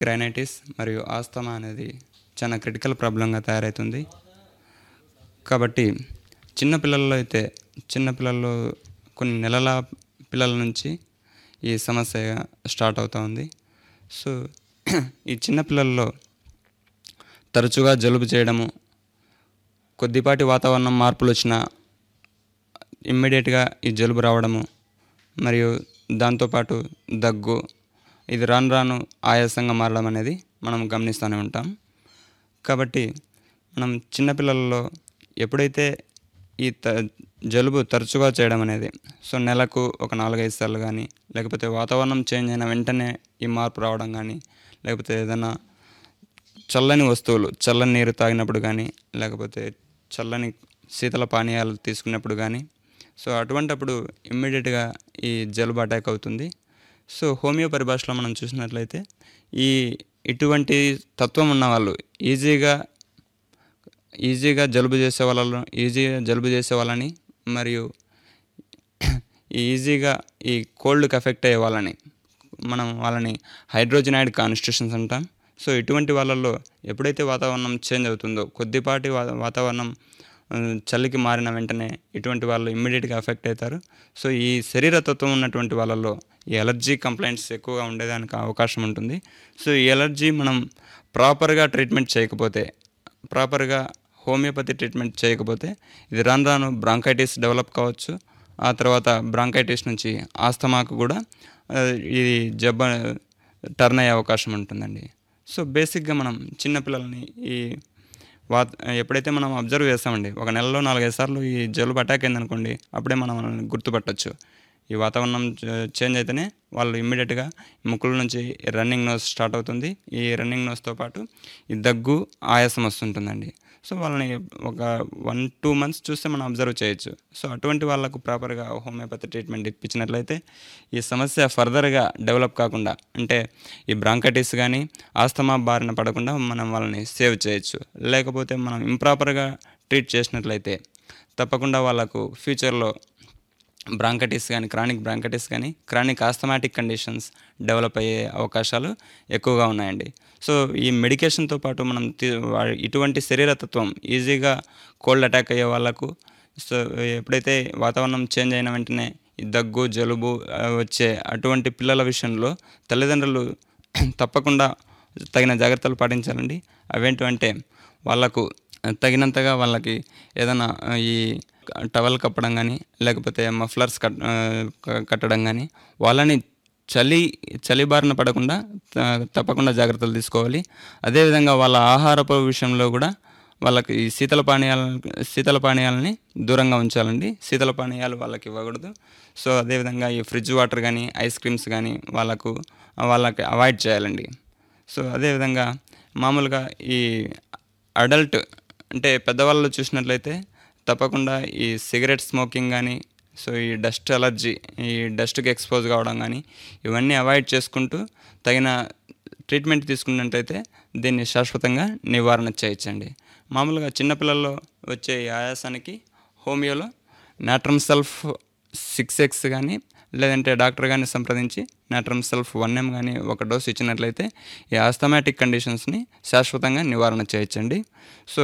గ్రైనైటిస్ మరియు ఆస్తమా అనేది చాలా క్రిటికల్ ప్రాబ్లంగా తయారవుతుంది కాబట్టి చిన్న పిల్లల్లో అయితే చిన్న పిల్లల్లో కొన్ని నెలల పిల్లల నుంచి ఈ సమస్య స్టార్ట్ అవుతూ ఉంది సో ఈ చిన్న పిల్లల్లో తరచుగా జలుబు చేయడము కొద్దిపాటి వాతావరణం మార్పులు వచ్చినా ఇమ్మీడియట్గా ఈ జలుబు రావడము మరియు దాంతోపాటు దగ్గు ఇది రాను రాను ఆయాసంగా మారడం అనేది మనం గమనిస్తూనే ఉంటాం కాబట్టి మనం చిన్నపిల్లలలో ఎప్పుడైతే ఈ త జలుబు తరచుగా చేయడం అనేది సో నెలకు ఒక నాలుగైదు సార్లు కానీ లేకపోతే వాతావరణం చేంజ్ అయిన వెంటనే ఈ మార్పు రావడం కానీ లేకపోతే ఏదైనా చల్లని వస్తువులు చల్లని నీరు తాగినప్పుడు కానీ లేకపోతే చల్లని శీతల పానీయాలు తీసుకున్నప్పుడు కానీ సో అటువంటప్పుడు ఇమ్మీడియట్గా ఈ జలుబు అటాక్ అవుతుంది సో హోమియో పరిభాషలో మనం చూసినట్లయితే ఈ ఇటువంటి తత్వం ఉన్న వాళ్ళు ఈజీగా ఈజీగా జలుబు చేసే వాళ్ళను ఈజీగా జలుబు చేసే వాళ్ళని మరియు ఈజీగా ఈ కోల్డ్కి ఎఫెక్ట్ అయ్యే వాళ్ళని మనం వాళ్ళని హైడ్రోజనైడ్ కాన్స్టిట్యూషన్స్ అంటాం సో ఇటువంటి వాళ్ళల్లో ఎప్పుడైతే వాతావరణం చేంజ్ అవుతుందో కొద్దిపాటి వా- వాతావరణం ఆ, చలికి మారిన వెంటనే ఇటువంటి వాళ్ళు ఇమ్మీడియట్గా ఎఫెక్ట్ అవుతారు సో ఈ శరీర తత్వం ఉన్నటువంటి వాళ్ళల్లో ఈ ఎలర్జీ కంప్లైంట్స్ ఎక్కువగా ఉండేదానికి అవకాశం ఉంటుంది సో ఈ ఎలర్జీ మనం ప్రాపర్గా ట్రీట్మెంట్ చేయకపోతే ప్రాపర్గా హోమియోపతి ట్రీట్మెంట్ చేయకపోతే ఇది రాను రాను బ్రాంకైటిస్ డెవలప్ కావచ్చు ఆ తర్వాత బ్రాంకైటిస్ నుంచి ఆస్తమాకు కూడా ఆ, ఇది జబ్బ టర్న్ అయ్యే అవకాశం ఉంటుందండి సో బేసిక్గా మనం చిన్నపిల్లల్ని ఈ వా ఎప్పుడైతే మనం అబ్జర్వ్ చేస్తామండి ఒక నెలలో నాలుగైదు సార్లు ఈ జలుబు అటాక్ అయిందనుకోండి అప్పుడే మనం వాళ్ళని గుర్తుపట్టచ్చు ఈ వాతావరణం చే- చేంజ్ అయితేనే వాళ్ళు ఇమ్మీడియట్గా ముక్కుల నుంచి రన్నింగ్ నోస్ స్టార్ట్ అవుతుంది ఈ రన్నింగ్ నోస్తో పాటు ఈ దగ్గు ఆయాసం వస్తుంటుందండి సో వాళ్ళని ఒక వన్ టూ మంత్స్ చూస్తే మనం అబ్జర్వ్ చేయొచ్చు సో అటువంటి వాళ్ళకు ప్రాపర్గా హోమియోపతి ట్రీట్మెంట్ ఇప్పించినట్లయితే ఈ సమస్య ఫర్దర్గా డెవలప్ కాకుండా అంటే ఈ బ్రాంకటిస్ కానీ ఆస్తమా బారిన పడకుండా మనం వాళ్ళని సేవ్ చేయొచ్చు లేకపోతే మనం ఇంప్రాపర్గా ట్రీట్ చేసినట్లయితే తప్పకుండా వాళ్ళకు ఫ్యూచర్లో బ్రాంకటిస్ కానీ క్రానిక్ బ్రాంకటిస్ కానీ క్రానిక్ ఆస్థమాటిక్ కండిషన్స్ డెవలప్ అయ్యే అవకాశాలు ఎక్కువగా ఉన్నాయండి సో ఈ మెడికేషన్తో పాటు మనం తీ- వా- ఇటువంటి శరీరతత్వం ఈజీగా కోల్డ్ అటాక్ అయ్యే వాళ్ళకు సో ఎప్పుడైతే వాతావరణం చేంజ్ అయిన వెంటనే ఈ దగ్గు జలుబు ఆ, వచ్చే అటువంటి పిల్లల విషయంలో తల్లిదండ్రులు తప్పకుండా తగిన జాగ్రత్తలు పాటించాలండి అవేంటంటే వాళ్ళకు తగినంతగా వాళ్ళకి ఏదైనా ఆ, ఈ టవల్ కప్పడం కానీ లేకపోతే మఫ్లర్స్ కట్ ఆ, క- కట్టడం కానీ వాళ్ళని చలి చలి బారిన పడకుండా త- తప్పకుండా జాగ్రత్తలు తీసుకోవాలి అదేవిధంగా వాళ్ళ ఆహారపు విషయంలో కూడా వాళ్ళకి ఈ శీతల పానీయాల శీతల పానీయాలని దూరంగా ఉంచాలండి శీతల పానీయాలు వాళ్ళకి ఇవ్వకూడదు సో అదేవిధంగా ఈ ఫ్రిడ్జ్ వాటర్ కానీ ఐస్ క్రీమ్స్ కానీ వాళ్ళకు వాళ్ళకి అవాయిడ్ చేయాలండి సో అదేవిధంగా మామూలుగా ఈ అడల్ట్ అంటే పెద్దవాళ్ళు చూసినట్లయితే తప్పకుండా ఈ సిగరెట్ స్మోకింగ్ కానీ సో ఈ డస్ట్ అలర్జీ ఈ డస్ట్కి ఎక్స్పోజ్ కావడం కానీ ఇవన్నీ అవాయిడ్ చేసుకుంటూ తగిన ట్రీట్మెంట్ తీసుకున్నట్టయితే దీన్ని శాశ్వతంగా నివారణ చేయొచ్చండి మామూలుగా చిన్నపిల్లల్లో వచ్చే ఈ ఆయాసానికి హోమియోలో నాట్రమ్ సెల్ఫ్ సిక్స్ ఎక్స్ కానీ లేదంటే డాక్టర్ కానీ సంప్రదించి నాట్రమ్ సెల్ఫ్ వన్ ఎం కానీ ఒక డోస్ ఇచ్చినట్లయితే ఈ ఆస్థమాటిక్ కండిషన్స్ని శాశ్వతంగా నివారణ చేయొచ్చండి సో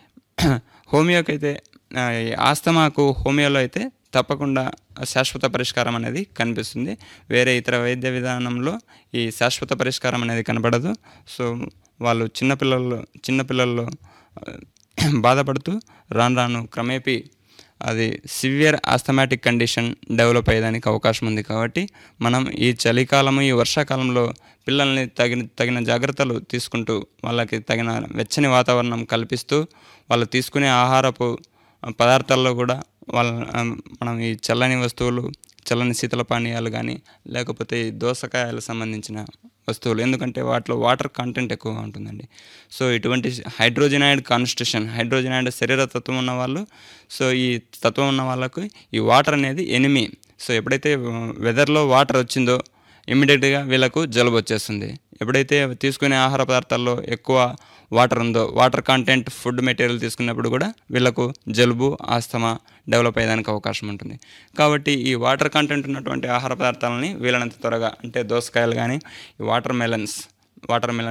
హోమియోకి అయితే ఆ, ఈ ఆస్తమాకు హోమియోలో అయితే తప్పకుండా శాశ్వత పరిష్కారం అనేది కనిపిస్తుంది వేరే ఇతర వైద్య విధానంలో ఈ శాశ్వత పరిష్కారం అనేది కనపడదు సో వాళ్ళు చిన్నపిల్లల్లో చిన్నపిల్లల్లో ఆ, బాధపడుతూ రాను రాను క్రమేపీ అది సివియర్ ఆస్థమాటిక్ కండిషన్ డెవలప్ అయ్యేదానికి అవకాశం ఉంది కాబట్టి మనం ఈ చలికాలము ఈ వర్షాకాలంలో పిల్లల్ని తగిన తగిన జాగ్రత్తలు తీసుకుంటూ వాళ్ళకి తగిన వెచ్చని వాతావరణం కల్పిస్తూ వాళ్ళు తీసుకునే ఆహారపు పదార్థాల్లో కూడా వాళ్ళ ఆ, మనం ఈ చల్లని వస్తువులు చల్లని శీతల పానీయాలు కానీ లేకపోతే ఈ దోసకాయలకు సంబంధించిన వస్తువులు ఎందుకంటే వాటిలో వాటర్ కంటెంట్ ఎక్కువగా ఉంటుందండి సో ఇటువంటి హైడ్రోజనైడ్ కాన్స్టిట్యూషన్ హైడ్రోజనైడ్ శరీర తత్వం ఉన్న వాళ్ళు సో ఈ తత్వం ఉన్న వాళ్ళకు ఈ వాటర్ అనేది ఎనిమి సో ఎప్పుడైతే వెదర్లో వాటర్ వచ్చిందో ఇమ్మీడియట్గా వీళ్ళకు జలుబు వచ్చేస్తుంది ఎప్పుడైతే తీసుకునే ఆహార పదార్థాల్లో ఎక్కువ వాటర్ ఉందో వాటర్ కంటెంట్ ఫుడ్ మెటీరియల్ తీసుకున్నప్పుడు కూడా వీళ్ళకు జలుబు ఆస్తమా డెవలప్ అయ్యేదానికి అవకాశం ఉంటుంది కాబట్టి ఈ వాటర్ కంటెంట్ ఉన్నటువంటి ఆహార పదార్థాలని వీలైనంత త్వరగా అంటే దోసకాయలు కానీ ఈ వాటర్ మెలన్స్ వాటర్ మిలన్